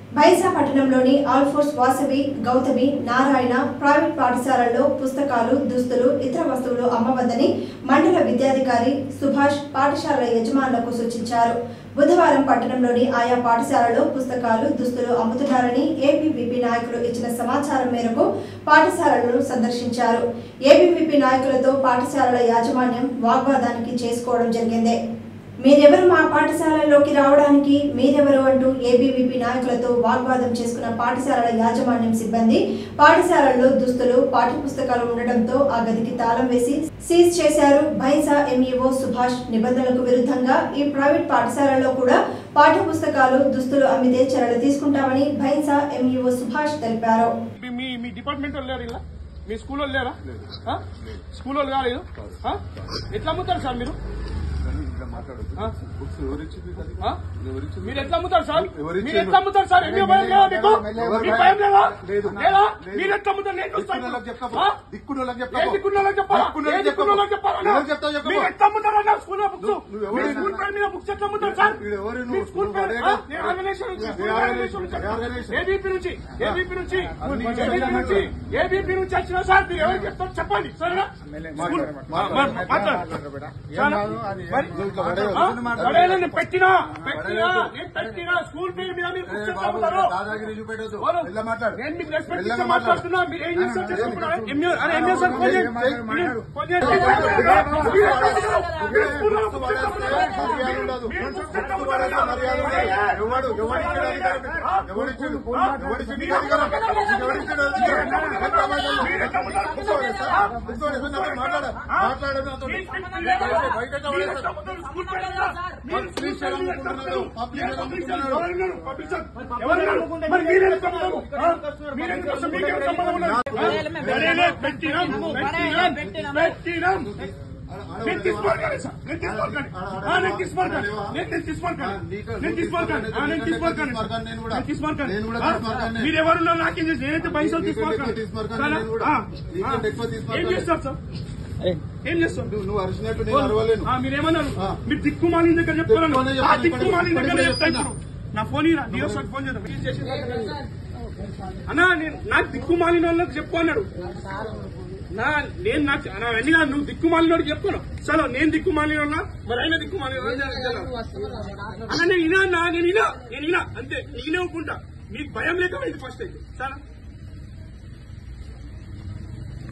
బైసా పట్టణంలోని Alphores Vasavi Gautami Narayana private పాఠశాలల్లో పుస్తకాలు దుస్తులు ఇతర వస్తువులు అమ్మవద్దని మండల విద్యాధికారి సుభాష్ పాఠశాలల యజమానులకు సూచించారు బుధవారం పట్టణంలోని ఆయా పాఠశాలలో పుస్తకాలు దుస్తులు అమ్ముతున్నారని ఏబీవీపీ నాయకులు ఇచ్చిన సమాచారం మేరకు పాఠశాలలను సందర్శించారు ఏబీవీపీ నాయకులతో పాఠశాలల యాజమాన్యం వాగ్వాదానికి చేసుకోవడం జరిగింది మీరెవరు మా పాఠశాలలోకి రావడానికి మీరెవరు అంటూ ఏబీవీపీ నాయకులతో వాగ్వాదం చేసుకున్న పాఠశాలల యాజమాన్యం సిబ్బంది పాఠశాలల్లో దుస్తులు పాఠ్యపుస్తకాలు ఉండడంతో ఆ గదికి తాళం వేసి సీజ్ చేశారు బైసా ఎంఈఓ సుభాష్ నిబంధనలకు విరుద్ధంగా ఈ ప్రైవేట్ పాఠశాలల్లో కూడా పాఠ్యపుస్తకాలు దుస్తులు అమ్మితే చర్యలు తీసుకుంటామని బైసా ఎంఈఓ సుభాష్ తెలిపారు మీ- మీ మీ డిపార్ట్మెంట్ వాళ్ళు లేరు ఇలా మీ స్కూల్ వాళ్ళు లేరా ఆ? స్కూల్ వాళ్ళు కాలేదు ఆ? ఎట్లా అమ్ముతారు సార్ మీరు ఆ? ఆ? మీరు ఎట్లా అమ్ముతారు సార్ మీరు ఎట్లా అమ్ముతారు సార్ ఎందుకు భయం లేదా మీకు మీకు భయం లేదా లేదా మీరు ఎట్లా అమ్ముతారు నేను చూస్తాను ఆ? ఏ దిక్కున్నోళ్ళకి చెప్పాలా? ఏ దిక్కున్నోళ్ళకి చెప్పాలా? మీరు ఎట్లా అమ్ముతారు అన్నారు స్కూల్ బుక్స్ మీ స్కూల్ పేరు మీద బుక్స్ ఎట్లా అమ్ముతారు సార్ మీ స్కూల్ పేరు ఆ? నేను ఆర్గనైజేషన్ నుంచి స్కూల్ ఆర్గనైజేషన్ నుంచి ఏబీపీ నుంచి ఏబీపీ నుంచి ఏబీపీ నుంచి ఏబీపీ నుంచి వచ్చిన సార్ మీరు ఎవరికి చెప్తారు చెప్పండి సరేనా స్కూల్ మా- మా- మాట్లాడు. చాలా. మరి? ఆ? పడేయాలి, నేను పెట్టినా పెట్టినా నేను పెట్టినా స్కూల్ పేరు మీద మీరు బుక్స్ ఎట్లా అమ్ముతారు దాదాగిరి చూపెట్టదు ఎవరు? వెళ్ళ మాట్లాడు నేను మీకు రెస్పెక్ట్ మెల్లగా ఇచ్చి మాట్లాడు. మాట్లాడుతున్నా మీరు ఏం చేస్తారు చేసుకుంటారా ఎంఏ అరే ఎంఏ సార్ ఫోన్ చేయండి. మాట్లాడు. ఫోన్ చేయండి. మీరు స్కూల్లో బుక్స్ ఎట్లా అమ్ముతారు? మర్యాద ఉండదు. మీరు బుక్స్ ఎట్లా బుక్స్ పడేస్తే అమ్ముతారు? మర్యాద ఉండదు. ఎవడు ఎవడిచ్చాడు అధికారం ఎవడిచ్చాడు ఎవడిచ్చాడు నీకు అధికారం ఎవడిచ్చాడు అధికారం ఎంత మాట్లాడు? బుక్స్ పడేస్తా? బుక్స్ పడేస్తా? నాతో మాట్లాడ మాట్లాడదు నాతో బయట బయట ఎట్లా మీరు పడేస్తా? ఎట్లా అమ్ముతారు? స్కూల్ పేరు మీద? మీరు స్కూల్ పేరు మీద ఎట్లా అమ్ముతారు? పబ్లిక్ మీరు అమ్ముతున్నారు. ఎవరున్నారు? పబ్లిక్ ఎవరున్నారు? మరి మీరు ఎందుకు అమ్ముతారు? ఆ? మీరు ఎందుకు అసలు మీకేం సంబంధం ఉన్నది? ఆ? సరేలే, పెట్టినాం, పెట్టినాం, పెట్టినాం. నేను తీసుకోవాలి సార్ నేను తీసుకోవాలి ఆ, నేను తీసుకోవాలి నేను నేను తీసుకోవాలి నేను తీసుకోవాలి ఆ, నేను తీసుకోవాలి నేను కూడా. నేను తీసుకోవాలి నేను కూడా ఆ, తీసుకోవాలి. మీరు ఎవరున్నా నాకేం చేసి నేనైతే పైసలు నీకంటే ఎక్కువ తీసుకోవాలి తీసుకోవాలి నేను కూడా. నీకంటే ఎక్కువ తీసుకోవాలి. ఏం చేస్తారు సార్ ఏం చేస్తారు నువ్వు నువ్వు అరిచినట్టు నేను అరవలేను ఆ, మీరేమన్నారు ఆ. మీరు దిక్కుమాలిన దగ్గర చెప్తున్నాను చెప్తాను, ఆ చెప్తాను, దిక్కుమాలిన దగ్గర ఇప్పుడే చెప్తా చెప్తున్నా. ఇప్పుడు నా ఫోన్ ఇరా డియో సార్ ఫోన్ చేద్దాం ప్లీజ్ చేసి అన్నా నేను నాకు దిక్కుమాలిన వాళ్ళకి చెప్పు అన్నాడు నా నేను నాకు నా అన్ని కాదు, నువ్వు దిక్కుమాలిన వాడికి చెప్పుకోను చలో నేను దిక్కుమాలిన వాళ్ళ మరి ఆయన దిక్కుమాలిన వాళ్ళ అన్న నేను ఇనా అన్నా నేను ఇనా నేను ఇనా అంతే నేనే ఒప్పుకుంటా మీకు భయం లేకపోయింది ఫస్ట్ అయితే సరే